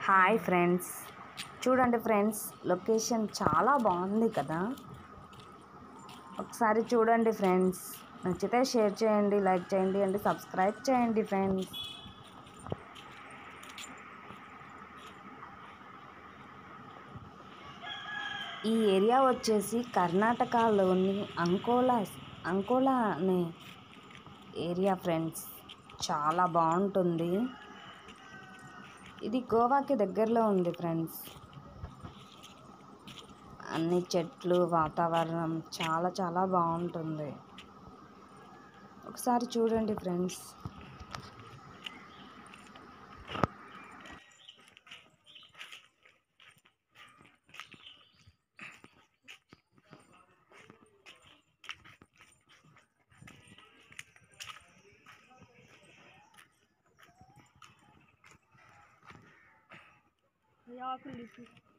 hi friends చూడండి friends location చాలా బాగుంది కదా ఒకసారి చూడండి ఫ్రెండ్స్ నచ్చితే షేర్ చేయండి లైక్ చేయండి అండ్ సబ్స్క్రైబ్ చేయండి ఫ్రెండ్స్ ఈ ఏరియా వచ్చేసి కర్ణాటకలోని అంకోలా అంకోలా అనే ఏరియా ఫ్రెండ్స్ చాలా బాగుంటుంది ఇది గోవాకి దగ్గరలో ఉంది ఫ్రెండ్స్ అన్ని చెట్లు వాతావరణం చాలా చాలా బాగుంటుంది ఒకసారి చూడండి ఫ్రెండ్స్ ఈ ఆకులు తీసి